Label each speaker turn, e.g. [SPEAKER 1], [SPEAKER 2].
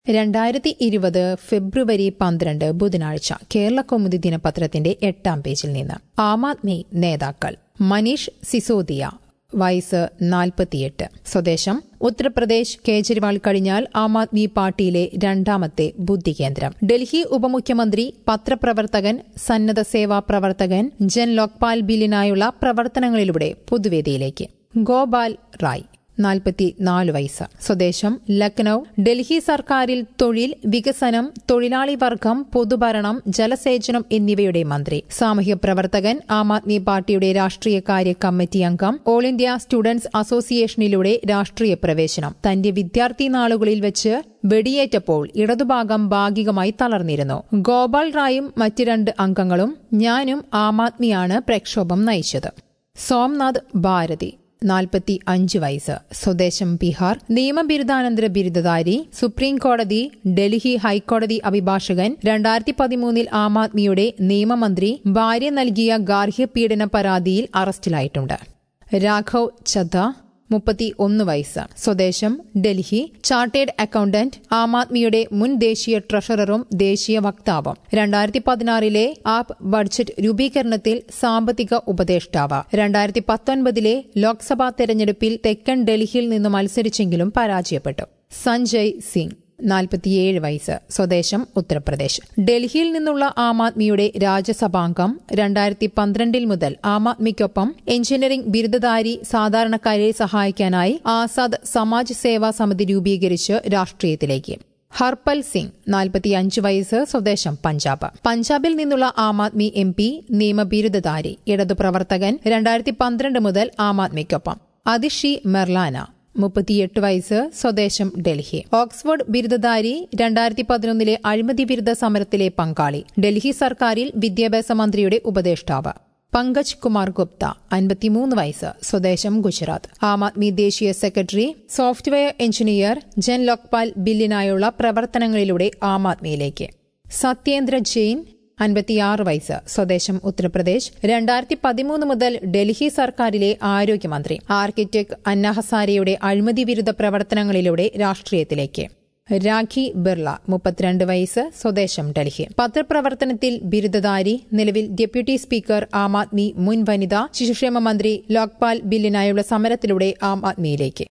[SPEAKER 1] രണ്ടായിരത്തി ഇരുപത് ഫെബ്രുവരി പന്ത്രണ്ട് ബുധനാഴ്ച കേരള കൗമുദി ദിനപത്രത്തിന്റെ എട്ടാം പേജിൽ നിന്ന് ആം ആദ്മി നേതാക്കൾ മനീഷ് സിസോദിയ വയസ്സ് നാൽപ്പത്തിയെട്ട് സ്വദേശം ഉത്തർപ്രദേശ് കേജ്രിവാൾ കഴിഞ്ഞാൽ ആം ആദ്മി പാർട്ടിയിലെ രണ്ടാമത്തെ ബുദ്ധി കേന്ദ്രം ഡൽഹി ഉപമുഖ്യമന്ത്രി പത്രപ്രവർത്തകൻ സന്നദ്ധ സേവാ പ്രവർത്തകൻ ജൻ ലോക്പാൽ ബില്ലിനായുള്ള പ്രവർത്തനങ്ങളിലൂടെ പൊതുവേദിയിലേക്ക് ഗോപാൽ റായ് നാൽപ്പത്തിനാല് വയസ്സ് സ്വദേശം ലക്നൌ ഡൽഹി സർക്കാരിൽ തൊഴിൽ വികസനം തൊഴിലാളി വർഗം പൊതുഭരണം ജലസേചനം എന്നിവയുടെ മന്ത്രി സാമൂഹ്യ പ്രവർത്തകൻ ആം ആദ്മി പാർട്ടിയുടെ രാഷ്ട്രീയകാര്യ കമ്മിറ്റി അംഗം ഓൾ ഇന്ത്യ സ്റ്റുഡന്റ്സ് അസോസിയേഷനിലൂടെ രാഷ്ട്രീയ പ്രവേശനം തന്റെ വിദ്യാർത്ഥി നാളുകളിൽ വെച്ച് വെടിയേറ്റപ്പോൾ ഇടതുഭാഗം ഭാഗികമായി തളർന്നിരുന്നു ഗോപാൽ റായും മറ്റ് രണ്ട് അംഗങ്ങളും ഞാനും ആം ആദ്മിയാണ് പ്രക്ഷോഭം നയിച്ചത് സോംനാഥ് ഭാരതി നാൽപ്പത്തി അഞ്ച് വയസ്സ് സ്വദേശം ബീഹാർ നിയമബിരുദാനന്തര ബിരുദധാരി സുപ്രീം കോടതി ഡൽഹി ഹൈക്കോടതി അഭിഭാഷകൻ രണ്ടായിരത്തി പതിമൂന്നിൽ ആം ആദ്മിയുടെ നിയമമന്ത്രി ഭാര്യ നൽകിയ ഗാർഹ്യ പീഡന പരാതിയിൽ അറസ്റ്റിലായിട്ടുണ്ട് രാഘവ് ചദ്ദ മുപ്പത്തി ഒന്ന് വയസ്സ് സ്വദേശം ഡൽഹി ചാർട്ടേഡ് അക്കൌണ്ടന്റ് ആം ആദ്മിയുടെ മുൻ ദേശീയ ട്രഷററും ദേശീയ വക്താവും രണ്ടായിരത്തി പതിനാറിലെ ആപ്പ് ബഡ്ജറ്റ് രൂപീകരണത്തിൽ സാമ്പത്തിക ഉപദേഷ്ടാവ് രണ്ടായിരത്തി പത്തൊൻപതിലെ ലോക്സഭാ തെരഞ്ഞെടുപ്പിൽ തെക്കൻ ഡൽഹിയിൽ നിന്ന് മത്സരിച്ചെങ്കിലും പരാജയപ്പെട്ടു സഞ്ജയ് സിംഗ് നാൽപ്പത്തിയേഴ് വയസ്സ് സ്വദേശം ഉത്തർപ്രദേശ് ഡൽഹിയിൽ നിന്നുള്ള ആം ആദ്മിയുടെ രാജ്യസഭാംഗം രണ്ടായിരത്തി പന്ത്രണ്ടിൽ മുതൽ ആം ആദ്മിക്കൊപ്പം എഞ്ചിനീയറിംഗ് ബിരുദധാരി സാധാരണക്കാരെ സഹായിക്കാനായി ആസാദ് സമാജ് സേവാ സമിതി രൂപീകരിച്ച് രാഷ്ട്രീയത്തിലേക്ക് ഹർപൽ സിംഗ് നാൽപ്പത്തിയഞ്ച് വയസ്സ് സ്വദേശം പഞ്ചാബ് പഞ്ചാബിൽ നിന്നുള്ള ആം ആദ്മി എം പി നിയമബിരുദധാരി ഇടതു പ്രവർത്തകൻ രണ്ടായിരത്തി പന്ത്രണ്ട് മുതൽ ആം ആദ്മിക്കൊപ്പം അതിഷി മെർലാന മുപ്പത്തിയെട്ട് വയസ്സ് സ്വദേശം ഡൽഹി ഓക്സ്ഫോർഡ് ബിരുദധാരി രണ്ടായിരത്തി പതിനൊന്നിലെ അഴിമതി വിരുദ്ധ സമരത്തിലെ പങ്കാളി ഡൽഹി സർക്കാരിൽ വിദ്യാഭ്യാസ മന്ത്രിയുടെ ഉപദേഷ്ടാവ് പങ്കജ് കുമാർ ഗുപ്ത അൻപത്തിമൂന്ന് വയസ്സ് സ്വദേശം ഗുജറാത്ത് ആം ആദ്മി ദേശീയ secretary software engineer Jan Lokpal ബില്ലിനായുള്ള പ്രവർത്തനങ്ങളിലൂടെ ആം ആദ്മിയിലേക്ക് സത്യേന്ദ്ര ജെയിൻ അൻപത്തിയാറ് വയസ്സ് സ്വദേശം ഉത്തർപ്രദേശ് രണ്ടായിരത്തി പതിമൂന്ന് മുതൽ ഡൽഹി സർക്കാരിലെ ആരോഗ്യമന്ത്രി ആർക്കിടെക്ട് അന്ന ഹസാരെയുടെ അഴിമതി വിരുദ്ധ പ്രവർത്തനങ്ങളിലൂടെ രാഷ്ട്രീയത്തിലേക്ക് രാഖി ബിർള മുപ്പത്തിരണ്ട് വയസ്സ് സ്വദേശം ഡൽഹി പത്രപ്രവർത്തനത്തിൽ ബിരുദധാരി നിലവിൽ ഡെപ്യൂട്ടി സ്പീക്കർ ആം ആദ്മി മുൻ വനിത ശിശുക്ഷേമ മന്ത്രി ലോക്പാൽ ബില്ലിനായുള്ള സമരത്തിലൂടെ ആം ആദ്മിയിലേക്ക്